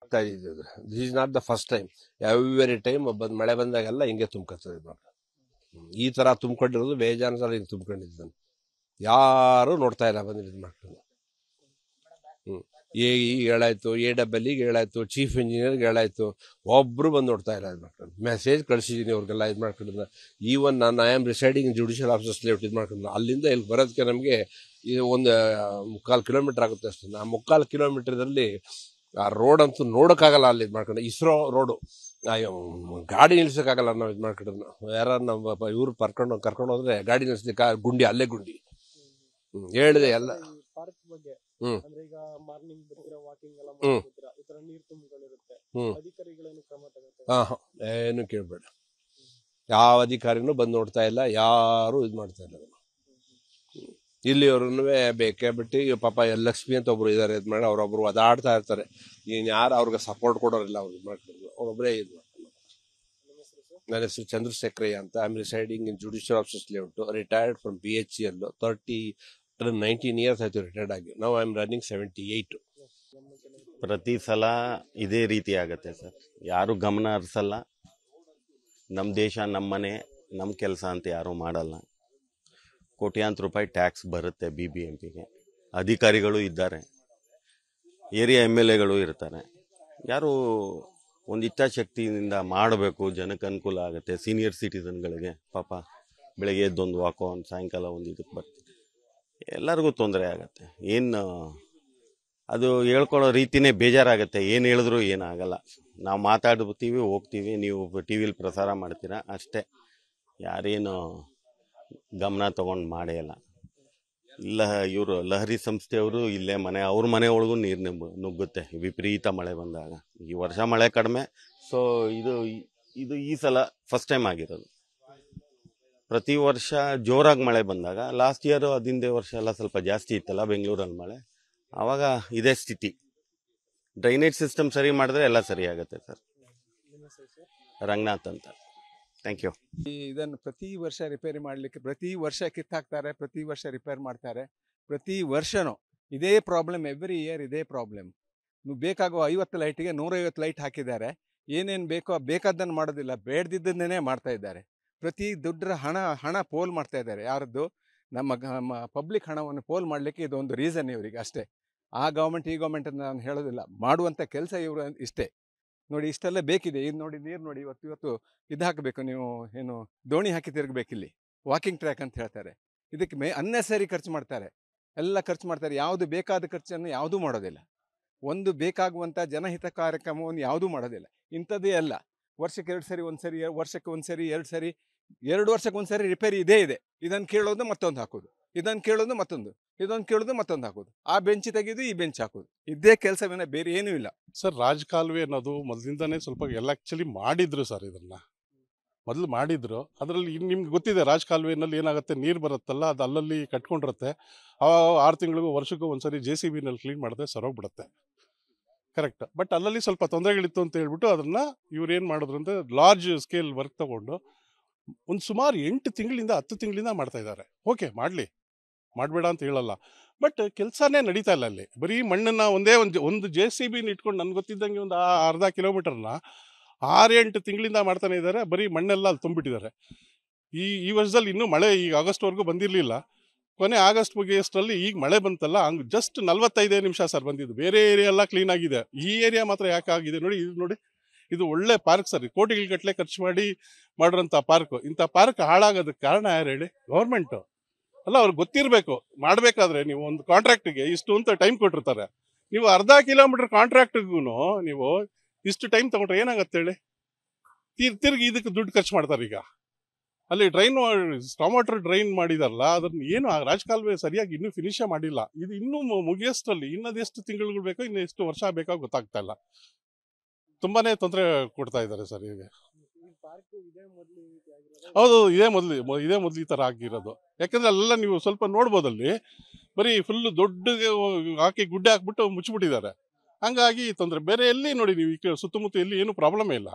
ಆಗ್ತಾ ಇದ್ದಿದ್ದು this is not the first time every time ಬಂದ್ ಮಳೆ ಬಂದಾಗೆಲ್ಲ ಹಿಂಗೆ ತುಂಬ್ಕೊತದೆ ಇದು ಮಾಡ್ಕೊಂಡು ಹ್ಮ್. ಈ ತರ ತುಂಬ್ಕೊಂಡಿರೋದು ಬೇಜಾನ್ ಸಲ ಹಿಂಗೆ ತುಂಬ್ಕೊಂಡಿದ್ದಾನೆ ಯಾರು ನೋಡ್ತಾ ಇಲ್ಲ ಬಂದು ಇದು ಮಾಡ್ಕೊಂಡು ಹ್ಮ್ ಎ ಈಗ ಹೇಳಾಯ್ತು ಎ ಡಬ್ಬಲಿಗೆ ಹೇಳಾಯ್ತು ಚೀಫ್ ಇಂಜಿನಿಯರ್ಗೆ ಹೇಳಾಯ್ತು ಒಬ್ರು ಬಂದು ನೋಡ್ತಾ ಇಲ್ಲ ಇದು ಮಾಡ್ಕೊಂಡು ಮೆಸೇಜ್ ಕಳಿಸಿದ್ದೀನಿ ಅವ್ರಿಗೆಲ್ಲ ಇದು ಮಾಡ್ಕೊಂಡಿದ್ದ ಈವನ್ ನಾನು I am residing judicial officers layout ಇದು ಮಾಡ್ಕೊಂಡು ಅಲ್ಲಿಂದ ಇಲ್ಲಿ ಬರೋದಕ್ಕೆ ನಮಗೆ ಇದು ಒಂದು ಮುಕ್ಕಾಲು ಕಿಲೋಮೀಟರ್ ಆಗುತ್ತೆ ಅಷ್ಟೇ ಆ ಮುಕ್ಕಾಲು ಕಿಲೋಮೀಟರ್ದಲ್ಲಿ ಆ ರೋಡ್ ಅಂತೂ ನೋಡೋಕ್ಕಾಗಲ್ಲ ಅಲ್ಲಿ ಇದು ಮಾಡ್ಕೊಂಡು ಇಸ್ರೋ ರೋಡು ಅಯ್ಯೋ ಗಾಡಿ ನಿಲ್ಸೋಕ್ಕಾಗಲ್ಲ ನಾವು ಇದು ಮಾಡ್ಕೊಂಡ್ರು ಯಾರು ನಮ್ಮ ಇವ್ರು ಕರ್ಕೊಂಡು ಕರ್ಕೊಂಡು ಹೋದ್ರೆ ಗಾಡಿ ನಿಲ್ಸ್ಲಿಕ್ಕೆ ಆ ಗುಂಡಿ ಅಲ್ಲೇ ಗುಂಡಿ ಹ್ಮ್, ಹೇಳಿದೆ ಎಲ್ಲ ಪಾರ್ಕ್ ಬಗ್ಗೆ ಹ್ಮ್. ಅಂದ್ರೆ ಈಗ ಮಾರ್ನಿಂಗ್ ಬರ್ತೀರಾ ವಾಕಿಂಗ್ ಎಲ್ಲ ಹ್ಮ್. ಮಾಡ್ತೀರಾ ಈ ತರ ನೀರ್ ತುಂಬಿಕೊಂಡಿರುತ್ತೆ ಹ್ಮ್. ಅಧಿಕಾರಿಗಳೇನು ಕ್ರಮ ತಗೋತಾರೆ ಹಾಂ ಹಾಂ ಏನು ಕೇಳಬೇಡ ಯಾವ ಅಧಿಕಾರಿನೂ ಬಂದು ನೋಡ್ತಾ ಇಲ್ಲ ಯಾರು ಇದು ಮಾಡ್ತಾ ಇಲ್ಲ ಇಲ್ಲಿಯವ್ರೂ ಬೇಕೇ ಬಿಟ್ಟು ಈ ಪಾಪ ಎಲ್ ಲಕ್ಷ್ಮಿ ಅಂತ ಒಬ್ರು ಇದ್ದಾರೆ ಇದು ಮಾಡಿ ಅವ್ರೊಬ್ರು ಒದಾಡ್ತಾ ಇರ್ತಾರೆ ಇನ್ನು ಯಾರು ಅವ್ರಿಗೆ ಸಪೋರ್ಟ್ ಕೊಡೋರಿಲ್ಲ ಅವ್ರು ಇದು ಮಾಡ್ಕೊಂಡು ಅವ್ರೊಬ್ಬರೇ ಇದು ಮಾಡ್ಕೊಂಡು ನಿಮ್ಮ ಹೆಸರು ಸರ್ ನನ್ನ ಹೆಸರು ಚಂದ್ರಶೇಖರಯ್ಯ ಅಂತ I am residing in judicial offices layout retired from B H C L thirty nineteen years ಆಯ್ತು ರಿಟೈರ್ಡ್ ಆಗಿ ನಾವು I am running seventy eight ಪ್ರತಿ ಸಲ ಇದೇ ರೀತಿ ಆಗತ್ತೆ ಸರ್ ಯಾರು ಗಮನ ಹರಿಸಲ್ಲ ನಮ್ಮ ದೇಶ ನಮ್ಮ ಮನೆ ನಮ್ಮ ಕೆಲಸ ಅಂತ ಯಾರೂ ಮಾಡಲ್ಲ ಕೋಟ್ಯಾಂತರ ರೂಪಾಯಿ ಟ್ಯಾಕ್ಸ್ ಬರುತ್ತೆ ಬಿ ಬಿ ಎಂ ಪಿಗೆ ಅಧಿಕಾರಿಗಳು ಇದ್ದಾರೆ ಏರಿಯಾ ಎಮ್ ಎಲ್ ಎಗಳು ಇರ್ತಾರೆ ಯಾರು ಒಂದು ಇಚ್ಛಾಶಕ್ತಿಯಿಂದ ಮಾಡಬೇಕು ಜನಕ್ಕೆ ಅನುಕೂಲ ಆಗುತ್ತೆ ಸೀನಿಯರ್ ಸಿಟಿಸನ್ಗಳಿಗೆ ಪಾಪ ಬೆಳಗ್ಗೆ ಎದ್ದೊಂದು ವಾಕೋ ಒಂದು ಸಾಯಂಕಾಲ ಒಂದು ಇದಕ್ಕೆ ಬರ್ತೀವಿ ಎಲ್ಲರಿಗೂ ತೊಂದರೆ ಆಗುತ್ತೆ ಏನು ಅದು ಹೇಳ್ಕೊಳ್ಳೋ ರೀತಿನೇ ಬೇಜಾರಾಗುತ್ತೆ ಏನು ಹೇಳಿದ್ರು ಏನಾಗಲ್ಲ ನಾವು ಮಾತಾಡ್ತೀವಿ ಹೋಗ್ತೀವಿ ನೀವು ಟಿ ವಿಲಿ ಪ್ರಸಾರ ಮಾಡ್ತೀರಾ ಅಷ್ಟೇ ಯಾರೇನು ಗಮನ ತಗೊಂಡು ಮಾಡೇ ಇಲ್ಲ ಇಲ್ಲ ಇವರು ಲಹರಿ ಸಂಸ್ಥೆಯವರು ಇಲ್ಲೇ ಮನೆ ಅವ್ರ ಮನೆ ಒಳಗೂ ನೀರು ನುಗ್ಗು ನುಗ್ಗುತ್ತೆ ವಿಪರೀತ ಮಳೆ ಬಂದಾಗ ಈ ವರ್ಷ ಮಳೆ ಕಡಿಮೆ ಸೊ ಇದು ಇದು ಈ ಸಲ ಫಸ್ಟ್ ಟೈಮ್ ಆಗಿರೋದು ಪ್ರತಿ ವರ್ಷ ಜೋರಾಗಿ ಮಳೆ ಬಂದಾಗ ಲಾಸ್ಟ್ ಇಯರ್ ಹದಿಂದೇ ವರ್ಷ ಎಲ್ಲ ಸ್ವಲ್ಪ ಜಾಸ್ತಿ ಇತ್ತಲ್ಲ ಬೆಂಗಳೂರಲ್ಲಿ ಮಳೆ ಆವಾಗ ಇದೇ ಸ್ಥಿತಿ ಡ್ರೈನೇಜ್ ಸಿಸ್ಟಮ್ ಸರಿ ಮಾಡಿದ್ರೆ ಎಲ್ಲ ಸರಿ ಆಗುತ್ತೆ ಸರ್ ನಿಮ್ಮ ಹೆಸರು ಸರ್ ರಂಗನಾಥ್ ಅಂತ ಥ್ಯಾಂಕ್ ಯು ಇದನ್ನು ಪ್ರತಿ ವರ್ಷ ರಿಪೇರಿ ಮಾಡಲಿಕ್ಕೆ ಪ್ರತಿ ವರ್ಷ ಕಿತ್ತಾಕ್ತಾರೆ ಪ್ರತಿ ವರ್ಷ ರಿಪೇರ್ ಮಾಡ್ತಾರೆ ಪ್ರತಿ ವರ್ಷನೂ ಇದೇ ಪ್ರಾಬ್ಲಮ್ ಎವ್ರಿ ಇಯರ್ ಇದೇ ಪ್ರಾಬ್ಲಮ್ ನೀವು ಬೇಕಾಗುವ ಐವತ್ತು ಲೈಟಿಗೆ ನೂರೈವತ್ತು ಲೈಟ್ ಹಾಕಿದ್ದಾರೆ ಏನೇನು ಬೇಕೋ ಬೇಕಾದ್ದನ್ನು ಮಾಡೋದಿಲ್ಲ ಬೇಡದಿದ್ದನ್ನೇ ಮಾಡ್ತಾ ಇದ್ದಾರೆ ಪ್ರತಿ ದುಡ್ಡರ ಹಣ ಹಣ ಪೋಲ್ ಮಾಡ್ತಾ ಇದ್ದಾರೆ ಯಾರದ್ದು ನಮ್ಮ ಪಬ್ಲಿಕ್ ಹಣವನ್ನು ಪೋಲ್ ಮಾಡಲಿಕ್ಕೆ ಇದೊಂದು ರೀಸನ್ ಇವರಿಗೆ ಅಷ್ಟೇ ಆ ಗೌರ್ಮೆಂಟ್ ಈ ಗೌರ್ಮೆಂಟ್ ಅಂತ ನಾನು ಹೇಳೋದಿಲ್ಲ ಮಾಡುವಂಥ ಕೆಲಸ ಇವರು ಇಷ್ಟೇ ನೋಡಿ ಇಷ್ಟೆಲ್ಲ ಬೇಕಿದೆ ಇದು ನೋಡಿ ನೀರು ನೋಡಿ ಇವತ್ತು ಇವತ್ತು ಇದು ಹಾಕಬೇಕು ನೀವು ಏನು ದೋಣಿ ಹಾಕಿ ತಿರುಗಬೇಕಿಲ್ಲಿ ವಾಕಿಂಗ್ ಟ್ರ್ಯಾಕ್ ಅಂತ ಹೇಳ್ತಾರೆ ಇದಕ್ಕೆ ಮೇ ಅನ್ನೆಸರಿ ಖರ್ಚು ಮಾಡ್ತಾರೆ ಎಲ್ಲ ಖರ್ಚು ಮಾಡ್ತಾರೆ ಯಾವುದು ಬೇಕಾದ ಖರ್ಚನ್ನು ಯಾವುದೂ ಮಾಡೋದಿಲ್ಲ ಒಂದು ಬೇಕಾಗುವಂಥ ಜನಹಿತ ಕಾರ್ಯಕ್ರಮವನ್ನು ಯಾವುದೂ ಮಾಡೋದಿಲ್ಲ ಇಂಥದ್ದೇ ಅಲ್ಲ ವರ್ಷಕ್ಕೆ ಎರಡು ಸರಿ ಒಂದು ಸರಿ ವರ್ಷಕ್ಕೆ ಒಂದು ಸರಿ ಎರಡು ಸರಿ ಎರಡು ವರ್ಷಕ್ಕೆ ಒಂದು ಸರಿ ರಿಪೇರಿ ಇದೇ ಇದೆ ಇದನ್ನು ಕೇಳೋದು ಮತ್ತೊಂದು ಹಾಕೋದು ಇದನ್ನು ಕೇಳೋದು ಮತ್ತೊಂದು ಇದೊಂದು ಕೇಳೋದು ಮತ್ತೊಂದು ಹಾಕೋದು ಆ ಬೆಂಚ್ ತೆಗೆದು ಈ ಬೆಂಚ್ ಹಾಕೋದು ಇದೇ ಕೆಲಸವೇನ ಬೇರೆ ಏನೂ ಇಲ್ಲ ಸರ್ ರಾಜಕಾಲುವೆ ಅನ್ನೋದು ಮೊದಲಿಂದಾನೇ ಸ್ವಲ್ಪ ಎಲ್ಲ ಆಕ್ಚುಲಿ ಮಾಡಿದ್ರು ಸರ್ ಇದನ್ನ ಮೊದಲು ಮಾಡಿದ್ರು ಅದರಲ್ಲಿ ನಿಮ್ಗೆ ಗೊತ್ತಿದೆ ರಾಜಕಾಲುವೆನಲ್ಲಿ ಏನಾಗುತ್ತೆ ನೀರು ಬರುತ್ತಲ್ಲ ಅದು ಅಲ್ಲಲ್ಲಿ ಕಟ್ಕೊಂಡಿರುತ್ತೆ ಆ ಆರು ತಿಂಗಳಿಗೂ ವರ್ಷಕ್ಕೂ ಒಂದ್ಸರಿ ಜೆ ಸಿ ಬಿನಲ್ಲಿ ಕ್ಲೀನ್ ಮಾಡಿದ್ರೆ ಸರೋಗ್ಬಿಡುತ್ತೆ ಕರೆಕ್ಟ್ ಬಟ್ ಅಲ್ಲಲ್ಲಿ ಸ್ವಲ್ಪ ತೊಂದರೆಗಳಿತ್ತು ಅಂತ ಹೇಳ್ಬಿಟ್ಟು ಅದನ್ನ ಇವ್ರು ಏನು ಮಾಡಿದ್ರು ಅಂದ್ರೆ ಲಾರ್ಜ್ ಸ್ಕೇಲ್ ವರ್ಕ್ ತಗೊಂಡು ಒಂದು ಸುಮಾರು ಎಂಟು ತಿಂಗಳಿಂದ ಹತ್ತು ತಿಂಗಳಿಂದ ಮಾಡ್ತಾ ಇದ್ದಾರೆ ಓಕೆ ಮಾಡಲಿ ಮಾಡಬೇಡ ಅಂತ ಹೇಳಲ್ಲ ಬಟ್ ಕೆಲಸನೇ ನಡೀತಾ ಇಲ್ಲ ಅಲ್ಲಿ ಬರೀ ಮಣ್ಣನ್ನ ಒಂದೇ ಒಂದು ಒಂದು ಜೆ ಸಿ ಬಿನ ಇಟ್ಕೊಂಡು ನನ್ಗೆ ಗೊತ್ತಿದ್ದಂಗೆ ಒಂದು ಆ ಅರ್ಧ ಕಿಲೋಮೀಟರ್ನ ಆರು ಎಂಟು ತಿಂಗಳಿಂದ ಮಾಡ್ತಾನೆ ಇದ್ದಾರೆ ಬರೀ ಮಣ್ಣೆಲ್ಲ ಅಲ್ಲಿ ತುಂಬಿಟ್ಟಿದ್ದಾರೆ ಈ ಈ ವರ್ಷದಲ್ಲಿ ಇನ್ನೂ ಮಳೆ ಈಗ ಆಗಸ್ಟ್ವರೆಗೂ ಬಂದಿರಲಿಲ್ಲ ಕೊನೆ ಆಗಸ್ಟ್ ಮುಗಿಯೋಷ್ಟರಲ್ಲಿ ಈಗ ಮಳೆ ಬಂತಲ್ಲ ಹಂಗೆ ಜಸ್ಟ್ ನಲ್ವತ್ತೈದೇ ನಿಮಿಷ ಸರ್ ಬಂದಿದ್ದು ಬೇರೆ ಏರಿಯಾ ಎಲ್ಲ ಕ್ಲೀನ್ ಆಗಿದೆ ಈ ಏರಿಯಾ ಮಾತ್ರ ಯಾಕೆ ಆಗಿದೆ ನೋಡಿ ಇದು ನೋಡಿ ಇದು ಒಳ್ಳೆ ಪಾರ್ಕ್ ಸರ್ ಕೋಟಿಗಟ್ಟಲೆ ಖರ್ಚು ಮಾಡಿ ಮಾಡಿರೋಂಥ ಪಾರ್ಕ್ ಇಂಥ ಪಾರ್ಕ್ ಹಾಳಾಗೋದಕ್ಕೆ ಕಾರಣ ಯಾರು ಹೇಳಿ ಗೌರ್ಮೆಂಟು ಅಲ್ಲ ಅವ್ರಿಗೆ ಗೊತ್ತಿರಬೇಕು ಮಾಡಬೇಕಾದ್ರೆ ನೀವು ಒಂದು ಕಾಂಟ್ರಾಕ್ಟ್ಗೆ ಇಷ್ಟು ಅಂತ ಟೈಮ್ ಕೊಟ್ಟಿರ್ತಾರೆ ನೀವು ಅರ್ಧ ಕಿಲೋಮೀಟರ್ ಕಾಂಟ್ರಾಕ್ಟ್ಗೂ ನೀವು ಇಷ್ಟು ಟೈಮ್ ತಗೊಂಡ್ರೆ ಏನಾಗತ್ತೆ ಹೇಳಿ ತಿರ್ ತಿರ್ಗಿ ಇದಕ್ಕೆ ದುಡ್ಡು ಖರ್ಚು ಮಾಡ್ತಾರೆ ಈಗ ಅಲ್ಲಿ ಡ್ರೈನ್ ಸ್ಟಾಮೋಟರ್ ಡ್ರೈನ್ ಮಾಡಿದಾರಲ್ಲ ಅದನ್ನ ಏನು ಆ ರಾಜಕಾಲುವೆ ಸರಿಯಾಗಿ ಇನ್ನೂ ಫಿನಿಶೇ ಮಾಡಿಲ್ಲ ಇದು ಇನ್ನೂ ಮು- ಮುಗಿಯೋಷ್ಟರಲ್ಲಿ ಇನ್ನದೆಷ್ಟು ತಿಂಗಳುಗಳು ಬೇಕೋ ಇನ್ನು ಎಷ್ಟು ವರ್ಷ ಬೇಕೋ ಗೊತ್ತಾಗ್ತಾ ಇಲ್ಲ ತುಂಬಾನೇ ತೊಂದರೆ ಕೊಡ್ತಾ ಇದ್ದಾರೆ ಸರ್ ಈಗ ಈ ಪಾರ್ಕ್ ಇದೇ ಮೊದಲು ಈ ರೀತಿ ಆಗಿರೋದು ಹೌದು ಇದೇ ಮೊದಲು ಇದೇ ಮೊದಲು ಈ ತರ ಆಗಿರೋದು ಯಾಕಂದ್ರೆ ಅಲ್ಲೆಲ್ಲ ನೀವು ಸ್ವಲ್ಪ ನೋಡ್ಬೋದಲ್ಲಿ ಬರೀ ಫುಲ್ ದೊಡ್ಡ ಹಾಕಿ ಗುಡ್ಡೆ ಹಾಕ್ಬಿಟ್ಟು ಮುಚ್ಚಿಬಿಟ್ಟಿದ್ದಾರೆ ಹಂಗಾಗಿ ತೊಂದರೆ ಬೇರೆ ಎಲ್ಲಿ ನೋಡಿ ನೀವು ಈ ಕಡೆ ಸುತ್ತಮುತ್ತ ಎಲ್ಲಿ ಏನು ಪ್ರಾಬ್ಲಮ್ ಇಲ್ಲ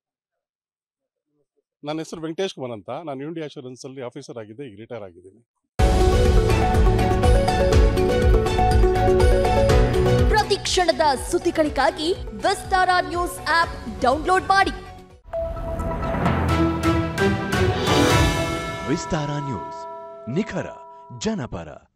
ನನ್ನ ಹೆಸರು ವೆಂಕಟೇಶ್ ಕುಮಾರ್ ಅಂತ ನಾನು ಇಂಡಿಯಾ ಅಶೂರೆನ್ಸ್ ಅಲ್ಲಿ ಆಫೀಸರ್ ಆಗಿದ್ದೆ ಈಗ ರಿಟೈರ್ ಆಗಿದ್ದೀನಿ ಪ್ರತಿ ಕ್ಷಣದ ಸುದ್ದಿಗಳಿಗಾಗಿ ವಿಸ್ತಾರ ನ್ಯೂಸ್ ಆಪ್ ಡೌನ್ಲೋಡ್ ಮಾಡಿ ವಿಸ್ತಾರ ನ್ಯೂಸ್ ನಿಖರ ಜನಪರ